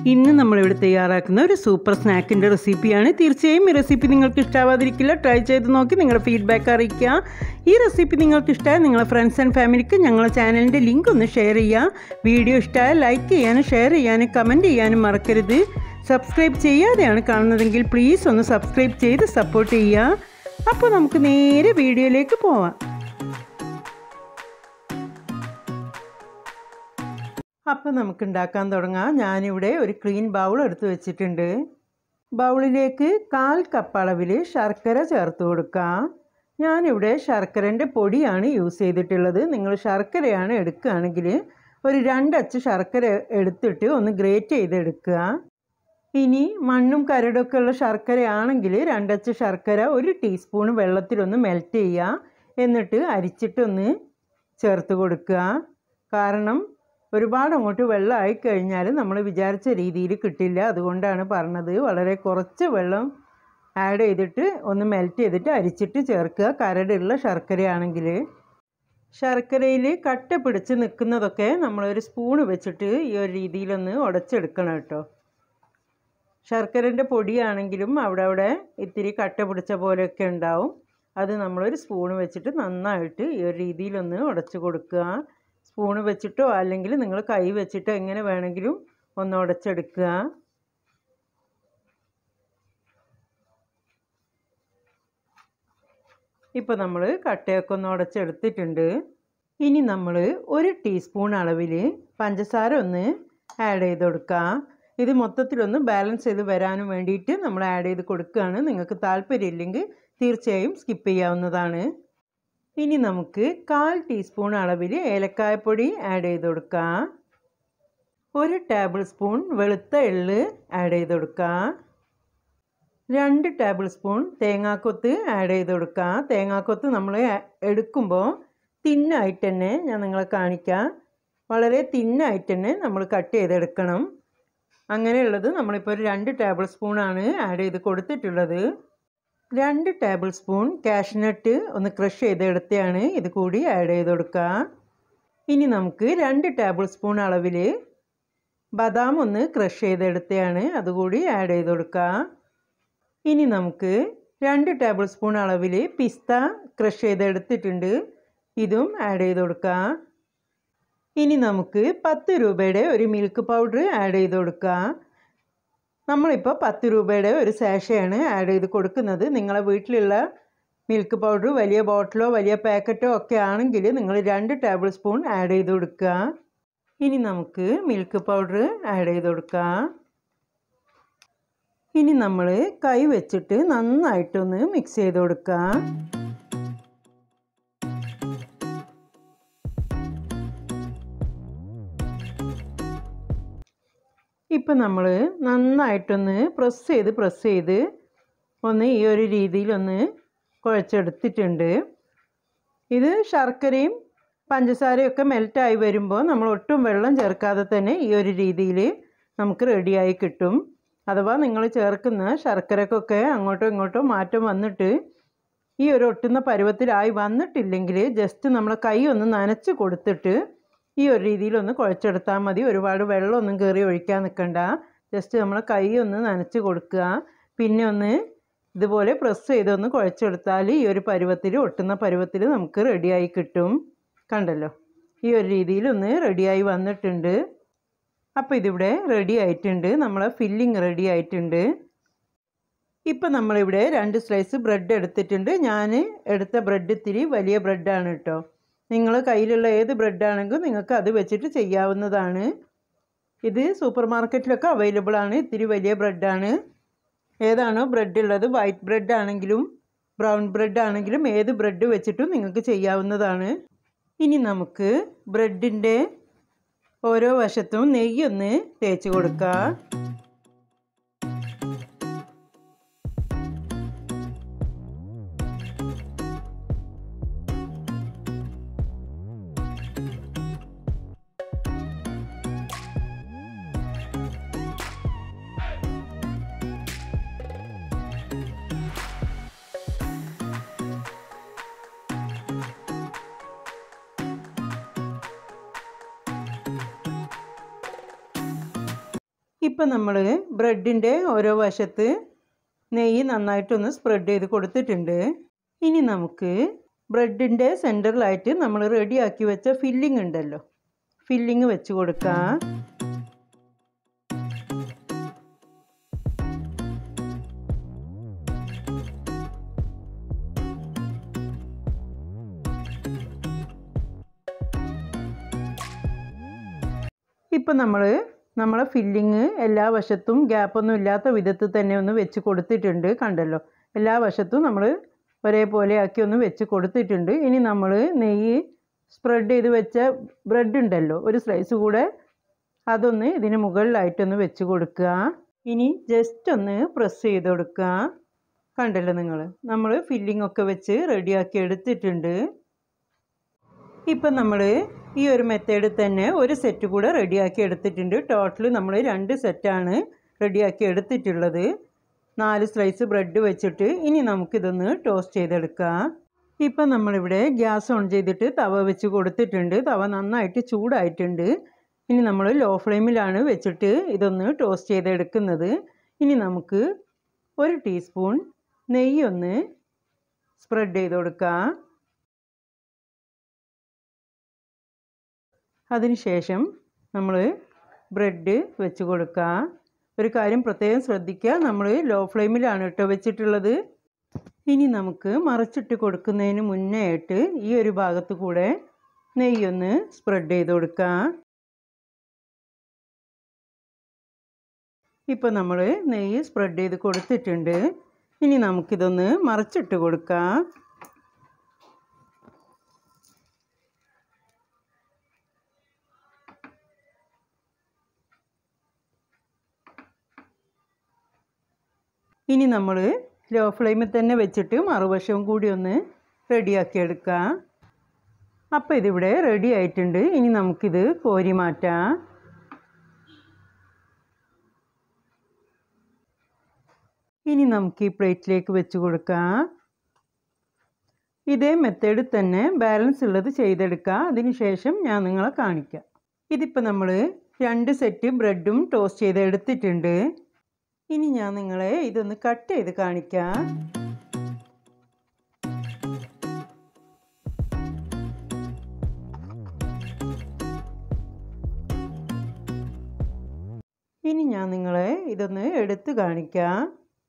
ഇന്ന് നമ്മളിവിടെ തയ്യാറാക്കുന്ന ഒരു സൂപ്പർ സ്നാക്കിൻ്റെ റെസിപ്പിയാണ് തീർച്ചയായും ഈ റെസിപ്പി നിങ്ങൾക്ക് ഇഷ്ടാവാതിരിക്കില്ല ട്രൈ ചെയ്ത് നോക്കി നിങ്ങളുടെ ഫീഡ്ബാക്ക് അറിയിക്കുക ഈ റെസിപ്പി നിങ്ങൾക്ക് ഇഷ്ടമായ നിങ്ങളുടെ ഫ്രണ്ട്സ് ആൻഡ് ഫാമിലിക്ക് ഞങ്ങളുടെ ചാനലിൻ്റെ ലിങ്ക് ഒന്ന് ഷെയർ ചെയ്യുക വീഡിയോ ഇഷ്ടമായ ലൈക്ക് ചെയ്യാനും ഷെയർ ചെയ്യാനും കമൻറ്റ് ചെയ്യാനും മറക്കരുത് സബ്സ്ക്രൈബ് ചെയ്യാതെയാണ് കാണുന്നതെങ്കിൽ പ്ലീസ് ഒന്ന് സബ്സ്ക്രൈബ് ചെയ്ത് സപ്പോർട്ട് ചെയ്യുക അപ്പോൾ നമുക്ക് നേരെ വീഡിയോയിലേക്ക് പോവാം അപ്പം നമുക്ക് ഉണ്ടാക്കാൻ തുടങ്ങാം ഞാനിവിടെ ഒരു ക്ലീൻ ബൗൾ എടുത്ത് വെച്ചിട്ടുണ്ട് ബൗളിലേക്ക് കാൽ കപ്പ് അളവിൽ ശർക്കര ചേർത്ത് കൊടുക്കാം ഞാനിവിടെ ശർക്കരൻ്റെ പൊടിയാണ് യൂസ് ചെയ്തിട്ടുള്ളത് നിങ്ങൾ ശർക്കരയാണ് എടുക്കുകയാണെങ്കിൽ ഒരു രണ്ടച്ച് ശർക്കര എടുത്തിട്ട് ഒന്ന് ഗ്രേറ്റ് ചെയ്തെടുക്കുക ഇനി മണ്ണും കരടൊക്കെ ഉള്ള ശർക്കരയാണെങ്കിൽ രണ്ടച്ച് ശർക്കര ഒരു ടീസ്പൂൺ വെള്ളത്തിലൊന്ന് മെൽറ്റ് ചെയ്യുക എന്നിട്ട് അരിച്ചിട്ടൊന്ന് ചേർത്ത് കൊടുക്കുക കാരണം ഒരുപാട് അങ്ങോട്ട് വെള്ളം ആയിക്കഴിഞ്ഞാൽ നമ്മൾ വിചാരിച്ച രീതിയിൽ കിട്ടില്ല അതുകൊണ്ടാണ് പറഞ്ഞത് വളരെ കുറച്ച് വെള്ളം ആഡ് ചെയ്തിട്ട് ഒന്ന് മെൽറ്റ് ചെയ്തിട്ട് അരിച്ചിട്ട് ചേർക്കുക കരടുള്ള ശർക്കരയാണെങ്കിൽ ശർക്കരയിൽ കട്ട പിടിച്ച് നിൽക്കുന്നതൊക്കെ നമ്മളൊരു സ്പൂണ് വെച്ചിട്ട് ഈ ഒരു രീതിയിലൊന്ന് ഉടച്ചെടുക്കണം കേട്ടോ ശർക്കരൻ്റെ പൊടിയാണെങ്കിലും അവിടെ അവിടെ ഇത്തിരി കട്ട പിടിച്ച പോലെയൊക്കെ ഉണ്ടാവും അത് നമ്മളൊരു സ്പൂണ് വെച്ചിട്ട് നന്നായിട്ട് ഈ ഒരു രീതിയിലൊന്ന് ഉടച്ച് കൊടുക്കുക സ്പൂണ് വെച്ചിട്ടോ അല്ലെങ്കിൽ നിങ്ങൾ കൈ വെച്ചിട്ടോ എങ്ങനെ വേണമെങ്കിലും ഒന്ന് ഉടച്ചെടുക്കുക ഇപ്പോൾ നമ്മൾ കട്ടയൊക്കെ ഒന്ന് ഉടച്ചെടുത്തിട്ടുണ്ട് ഇനി നമ്മൾ ഒരു ടീസ്പൂൺ അളവിൽ പഞ്ചസാര ഒന്ന് ആഡ് ചെയ്ത് കൊടുക്കുക ഇത് മൊത്തത്തിലൊന്ന് ബാലൻസ് ചെയ്ത് വരാനും വേണ്ടിയിട്ട് നമ്മൾ ആഡ് ചെയ്ത് കൊടുക്കുകയാണ് നിങ്ങൾക്ക് താല്പര്യമില്ലെങ്കിൽ തീർച്ചയായും സ്കിപ്പ് ചെയ്യാവുന്നതാണ് ഇനി നമുക്ക് കാൽ ടീസ്പൂൺ അളവിൽ ഏലക്കായപ്പൊടി ആഡ് ചെയ്ത് കൊടുക്കാം ഒരു ടേബിൾ സ്പൂൺ വെളുത്ത എള്ള് ആഡ് ചെയ്ത് കൊടുക്കാം രണ്ട് ടേബിൾ സ്പൂൺ തേങ്ങാക്കൊത്ത് ആഡ് ചെയ്ത് കൊടുക്കാം തേങ്ങാക്കൊത്ത് നമ്മൾ എടുക്കുമ്പോൾ തിന്നായിട്ട് തന്നെ ഞാൻ നിങ്ങളെ കാണിക്കാം വളരെ തിന്നായിട്ട് തന്നെ നമ്മൾ കട്ട് ചെയ്തെടുക്കണം അങ്ങനെയുള്ളത് നമ്മളിപ്പോൾ ഒരു രണ്ട് ടേബിൾ സ്പൂണാണ് ആഡ് ചെയ്ത് കൊടുത്തിട്ടുള്ളത് രണ്ട് ടേബിൾ സ്പൂൺ കാഷ്നട്ട് ഒന്ന് ക്രഷ് ചെയ്തെടുത്തതാണ് ഇത് കൂടി ആഡ് ചെയ്ത് കൊടുക്കുക ഇനി നമുക്ക് രണ്ട് ടേബിൾ സ്പൂൺ അളവിൽ ബദാം ഒന്ന് ക്രഷ് ചെയ്തെടുത്തതാണ് അതുകൂടി ആഡ് ചെയ്ത് കൊടുക്കുക ഇനി നമുക്ക് രണ്ട് ടേബിൾ സ്പൂൺ അളവിൽ പിസ്ത ക്രഷ് ചെയ്തെടുത്തിട്ടുണ്ട് ഇതും ആഡ് ചെയ്ത് കൊടുക്കുക ഇനി നമുക്ക് പത്ത് രൂപയുടെ ഒരു മിൽക്ക് പൗഡർ ആഡ് ചെയ്ത് കൊടുക്കുക നമ്മളിപ്പോൾ പത്ത് രൂപയുടെ ഒരു സാഷയാണ് ആഡ് ചെയ്ത് കൊടുക്കുന്നത് നിങ്ങളെ വീട്ടിലുള്ള മിൽക്ക് പൗഡർ വലിയ ബോട്ടിലോ വലിയ പാക്കറ്റോ ഒക്കെ ആണെങ്കിൽ നിങ്ങൾ രണ്ട് ടേബിൾ സ്പൂൺ ആഡ് ചെയ്ത് കൊടുക്കുക ഇനി നമുക്ക് മിൽക്ക് പൗഡർ ആഡ് ചെയ്ത് കൊടുക്കാം ഇനി നമ്മൾ കൈ വെച്ചിട്ട് നന്നായിട്ടൊന്ന് മിക്സ് ചെയ്ത് കൊടുക്കാം ഇപ്പം നമ്മൾ നന്നായിട്ടൊന്ന് പ്രസ് ചെയ്ത് പ്രസ് ചെയ്ത് ഒന്ന് ഈ ഒരു രീതിയിലൊന്ന് കുഴച്ചെടുത്തിട്ടുണ്ട് ഇത് ശർക്കരയും പഞ്ചസാരയൊക്കെ മെൽറ്റായി വരുമ്പോൾ നമ്മൾ ഒട്ടും വെള്ളം ചേർക്കാതെ തന്നെ ഈ ഒരു രീതിയിൽ നമുക്ക് റെഡിയായി കിട്ടും അഥവാ നിങ്ങൾ ചേർക്കുന്ന ശർക്കരക്കൊക്കെ അങ്ങോട്ടോ ഇങ്ങോട്ടോ മാറ്റം വന്നിട്ട് ഈ ഒരു ഒട്ടുന്ന പരുവത്തിലായി വന്നിട്ടില്ലെങ്കിൽ ജസ്റ്റ് നമ്മൾ കൈ ഒന്ന് നനച്ച് കൊടുത്തിട്ട് ഈ ഒരു രീതിയിലൊന്ന് കുഴച്ചെടുത്താൽ മതി ഒരുപാട് വെള്ളമൊന്നും കയറി ഒഴിക്കാൻ നിൽക്കണ്ട ജസ്റ്റ് നമ്മൾ കൈ ഒന്ന് നനച്ച് കൊടുക്കുക പിന്നെ ഒന്ന് ഇതുപോലെ പ്രസ് ചെയ്തൊന്ന് കുഴച്ചെടുത്താൽ ഈ ഒരു പരുവത്തിൽ ഒട്ടുന്ന പരുവത്തിൽ നമുക്ക് റെഡിയായി കിട്ടും കണ്ടല്ലോ ഈ ഒരു രീതിയിലൊന്ന് റെഡിയായി വന്നിട്ടുണ്ട് അപ്പോൾ ഇതിവിടെ റെഡി ആയിട്ടുണ്ട് നമ്മളെ ഫില്ലിങ് റെഡി ആയിട്ടുണ്ട് ഇപ്പം നമ്മളിവിടെ രണ്ട് സ്ലൈസ് ബ്രെഡ് എടുത്തിട്ടുണ്ട് ഞാൻ എടുത്ത ബ്രെഡ് ഇത്തിരി വലിയ ബ്രെഡാണ് കേട്ടോ നിങ്ങൾ കയ്യിലുള്ള ഏത് ബ്രെഡാണെങ്കിലും നിങ്ങൾക്ക് അത് വെച്ചിട്ട് ചെയ്യാവുന്നതാണ് ഇത് സൂപ്പർ മാർക്കറ്റിലൊക്കെ അവൈലബിൾ ആണ് ഇത്തിരി വലിയ ബ്രെഡാണ് ഏതാണോ ബ്രെഡ് ഉള്ളത് വൈറ്റ് ബ്രെഡ് ആണെങ്കിലും ബ്രൗൺ ബ്രെഡ് ആണെങ്കിലും ഏത് ബ്രെഡ് വെച്ചിട്ടും നിങ്ങൾക്ക് ചെയ്യാവുന്നതാണ് ഇനി നമുക്ക് ബ്രെഡിൻ്റെ ഓരോ വശത്തും നെയ്യൊന്ന് തേച്ച് കൊടുക്കുക ഇപ്പം നമ്മൾ ബ്രെഡിൻ്റെ ഓരോ വശത്ത് നെയ്യ് നന്നായിട്ടൊന്ന് സ്പ്രെഡ് ചെയ്ത് കൊടുത്തിട്ടുണ്ട് ഇനി നമുക്ക് ബ്രെഡിൻ്റെ സെൻറ്ററിലായിട്ട് നമ്മൾ റെഡിയാക്കി വെച്ച ഫില്ലിംഗ് ഉണ്ടല്ലോ ഫില്ലിംഗ് വെച്ച് കൊടുക്കാം ഇപ്പം നമ്മൾ നമ്മളെ ഫില്ലിങ് എല്ലാ വശത്തും ഗ്യാപ്പൊന്നും ഇല്ലാത്ത വിധത്തിൽ തന്നെ ഒന്ന് വെച്ച് കൊടുത്തിട്ടുണ്ട് കണ്ടല്ലോ എല്ലാ വശത്തും നമ്മൾ ഒരേപോലെ ആക്കി ഒന്ന് വെച്ച് കൊടുത്തിട്ടുണ്ട് ഇനി നമ്മൾ നെയ്യ് സ്പ്രെഡ് ചെയ്ത് വെച്ച ബ്രെഡ് ഉണ്ടല്ലോ ഒരു സ്ലൈസ് കൂടെ അതൊന്ന് ഇതിന് മുകളിലായിട്ടൊന്ന് വെച്ച് കൊടുക്കുക ഇനി ജസ്റ്റ് ഒന്ന് പ്രസ് ചെയ്ത് കൊടുക്കുക കണ്ടല്ലോ നിങ്ങൾ നമ്മൾ ഫില്ലിംഗ് ഒക്കെ വെച്ച് റെഡിയാക്കി എടുത്തിട്ടുണ്ട് ഇപ്പം നമ്മൾ ഈ ഒരു മെത്തേഡ് തന്നെ ഒരു സെറ്റ് കൂടെ റെഡിയാക്കി എടുത്തിട്ടുണ്ട് ടോട്ടൽ നമ്മൾ രണ്ട് സെറ്റാണ് റെഡിയാക്കി എടുത്തിട്ടുള്ളത് നാല് സ്ലൈസ് ബ്രെഡ് വെച്ചിട്ട് ഇനി നമുക്കിതൊന്ന് ടോസ്റ്റ് ചെയ്തെടുക്കാം ഇപ്പം നമ്മളിവിടെ ഗ്യാസ് ഓൺ ചെയ്തിട്ട് തവ വെച്ച് കൊടുത്തിട്ടുണ്ട് തവ നന്നായിട്ട് ചൂടായിട്ടുണ്ട് ഇനി നമ്മൾ ലോ ഫ്ലെയിമിലാണ് വെച്ചിട്ട് ഇതൊന്ന് ടോസ്റ്റ് ചെയ്തെടുക്കുന്നത് ഇനി നമുക്ക് ഒരു ടീസ്പൂൺ നെയ്യൊന്ന് സ്പ്രെഡ് ചെയ്ത് കൊടുക്കാം അതിനുശേഷം നമ്മൾ ബ്രെഡ് വെച്ച് കൊടുക്കുക ഒരു കാര്യം പ്രത്യേകം ശ്രദ്ധിക്കുക നമ്മൾ ലോ ഫ്ലെയിമിലാണ് കേട്ടോ വെച്ചിട്ടുള്ളത് ഇനി നമുക്ക് മറിച്ചിട്ട് കൊടുക്കുന്നതിന് മുന്നേ ആയിട്ട് ഈ ഒരു ഭാഗത്ത് കൂടെ നെയ്യൊന്ന് സ്പ്രെഡ് ചെയ്ത് കൊടുക്കാം ഇപ്പോൾ നമ്മൾ നെയ്യ് സ്പ്രെഡ് ചെയ്ത് കൊടുത്തിട്ടുണ്ട് ഇനി നമുക്കിതൊന്ന് മറിച്ചിട്ട് കൊടുക്കാം ഇനി നമ്മൾ ലോ ഫ്ലെയിമിൽ തന്നെ വെച്ചിട്ട് മറുവശവും കൂടി ഒന്ന് റെഡിയാക്കി എടുക്കാം അപ്പോൾ ഇതിവിടെ റെഡി ആയിട്ടുണ്ട് ഇനി നമുക്കിത് കോരി മാറ്റാം ഇനി നമുക്ക് ഈ പ്ലേറ്റിലേക്ക് വെച്ച് കൊടുക്കാം ഇതേ മെത്തേഡിൽ തന്നെ ബാലൻസ് ഉള്ളത് ചെയ്തെടുക്കാം അതിനുശേഷം ഞാൻ നിങ്ങളെ കാണിക്കാം ഇതിപ്പോൾ നമ്മൾ രണ്ട് സെറ്റ് ബ്രെഡും ടോസ്റ്റ് ചെയ്ത് എടുത്തിട്ടുണ്ട് ഇനി ഞാൻ നിങ്ങളെ ഇതൊന്ന് കട്ട് ചെയ്ത് കാണിക്കാം ഇനി ഞാൻ നിങ്ങളെ ഇതൊന്ന് എടുത്ത് കാണിക്കാം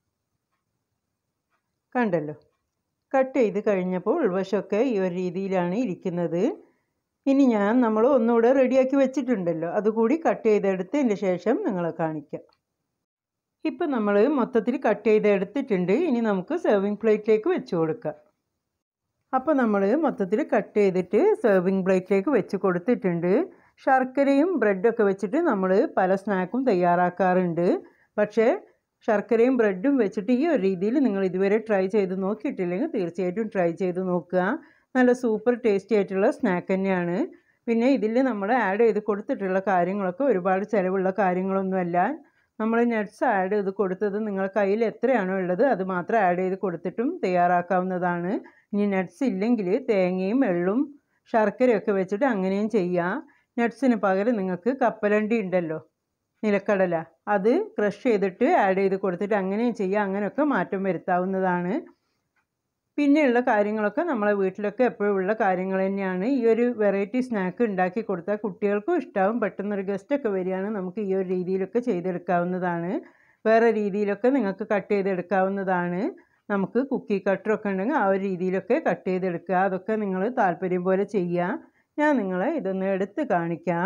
കണ്ടല്ലോ കട്ട് ചെയ്ത് കഴിഞ്ഞപ്പോൾ ഉൾവശമൊക്കെ ഈ ഒരു രീതിയിലാണ് ഇരിക്കുന്നത് ഇനി ഞാൻ നമ്മൾ ഒന്നുകൂടെ റെഡിയാക്കി വെച്ചിട്ടുണ്ടല്ലോ അതുകൂടി കട്ട് ചെയ്തെടുത്തതിന് ശേഷം നിങ്ങളെ കാണിക്കാം ഇപ്പം നമ്മൾ മൊത്തത്തിൽ കട്ട് ചെയ്ത് എടുത്തിട്ടുണ്ട് ഇനി നമുക്ക് സെർവിങ് പ്ലേറ്റിലേക്ക് വെച്ച് കൊടുക്കാം അപ്പോൾ നമ്മൾ മൊത്തത്തിൽ കട്ട് ചെയ്തിട്ട് സെർവിങ് പ്ലേറ്റിലേക്ക് വെച്ച് കൊടുത്തിട്ടുണ്ട് ശർക്കരയും ബ്രെഡൊക്കെ വെച്ചിട്ട് നമ്മൾ പല സ്നാക്കും തയ്യാറാക്കാറുണ്ട് പക്ഷേ ശർക്കരയും ബ്രെഡും വെച്ചിട്ട് ഈ ഒരു രീതിയിൽ നിങ്ങൾ ഇതുവരെ ട്രൈ ചെയ്ത് നോക്കിയിട്ടില്ലെങ്കിൽ തീർച്ചയായിട്ടും ട്രൈ ചെയ്ത് നോക്കുക നല്ല സൂപ്പർ ടേസ്റ്റി ആയിട്ടുള്ള സ്നാക്ക് തന്നെയാണ് പിന്നെ ഇതിൽ നമ്മൾ ആഡ് ചെയ്ത് കൊടുത്തിട്ടുള്ള കാര്യങ്ങളൊക്കെ ഒരുപാട് ചിലവുള്ള കാര്യങ്ങളൊന്നുമല്ല നമ്മൾ നട്ട്സ് ആഡ് ചെയ്ത് കൊടുത്തത് നിങ്ങളുടെ കയ്യിൽ എത്രയാണോ ഉള്ളത് അത് മാത്രം ആഡ് ചെയ്ത് കൊടുത്തിട്ടും തയ്യാറാക്കാവുന്നതാണ് ഇനി നട്ട്സ് ഇല്ലെങ്കിൽ തേങ്ങയും എള്ളും ശർക്കരയൊക്കെ വെച്ചിട്ട് അങ്ങനെയും ചെയ്യാം നട്ട്സിന് പകരം നിങ്ങൾക്ക് കപ്പലണ്ടി ഉണ്ടല്ലോ നിലക്കടല അത് ക്രഷ് ചെയ്തിട്ട് ആഡ് ചെയ്ത് കൊടുത്തിട്ട് അങ്ങനെയും ചെയ്യാം അങ്ങനെയൊക്കെ മാറ്റം വരുത്താവുന്നതാണ് പിന്നെയുള്ള കാര്യങ്ങളൊക്കെ നമ്മളെ വീട്ടിലൊക്കെ എപ്പോഴും ഉള്ള കാര്യങ്ങൾ തന്നെയാണ് ഈ ഒരു വെറൈറ്റി സ്നാക്ക് ഉണ്ടാക്കി കൊടുത്താൽ കുട്ടികൾക്കും ഇഷ്ടമാവും പെട്ടെന്നൊരു ഗസ്റ്റൊക്കെ വരികയാണ് നമുക്ക് ഈ ഒരു രീതിയിലൊക്കെ ചെയ്തെടുക്കാവുന്നതാണ് വേറെ രീതിയിലൊക്കെ നിങ്ങൾക്ക് കട്ട് ചെയ്തെടുക്കാവുന്നതാണ് നമുക്ക് കുക്കി കട്ടറൊക്കെ ഉണ്ടെങ്കിൽ ആ ഒരു രീതിയിലൊക്കെ കട്ട് ചെയ്തെടുക്കുക അതൊക്കെ നിങ്ങൾ താല്പര്യം പോലെ ചെയ്യുക ഞാൻ നിങ്ങളെ ഇതൊന്ന് എടുത്ത് കാണിക്കാം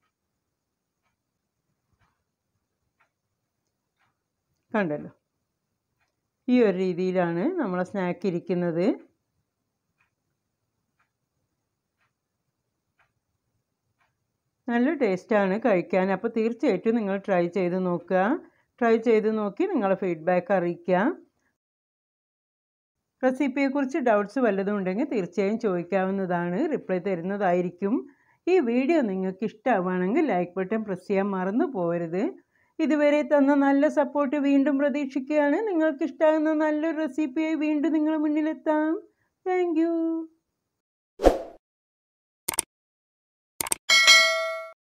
കണ്ടല്ലോ ഈ ഒരു രീതിയിലാണ് നമ്മളെ സ്നാക്ക് ഇരിക്കുന്നത് നല്ല ടേസ്റ്റാണ് കഴിക്കാൻ അപ്പോൾ തീർച്ചയായിട്ടും നിങ്ങൾ ട്രൈ ചെയ്ത് നോക്കുക ട്രൈ ചെയ്ത് നോക്കി നിങ്ങളെ ഫീഡ്ബാക്ക് അറിയിക്കുക റെസിപ്പിയെക്കുറിച്ച് ഡൗട്ട്സ് വല്ലതും ഉണ്ടെങ്കിൽ തീർച്ചയായും ചോദിക്കാവുന്നതാണ് റിപ്ലൈ തരുന്നതായിരിക്കും ഈ വീഡിയോ നിങ്ങൾക്ക് ഇഷ്ടമാവുകയാണെങ്കിൽ ലൈക്ക് ബട്ടൺ പ്രസ് ചെയ്യാൻ മറന്നു പോകരുത് ഇതുവരെ തന്ന നല്ല സപ്പോർട്ട് വീണ്ടും പ്രതീക്ഷിക്കുകയാണ് നിങ്ങൾക്ക് ഇഷ്ടമാകുന്ന നല്ലൊരു റെസിപ്പിയായി വീണ്ടും നിങ്ങളുടെ മുന്നിലെത്താം താങ്ക്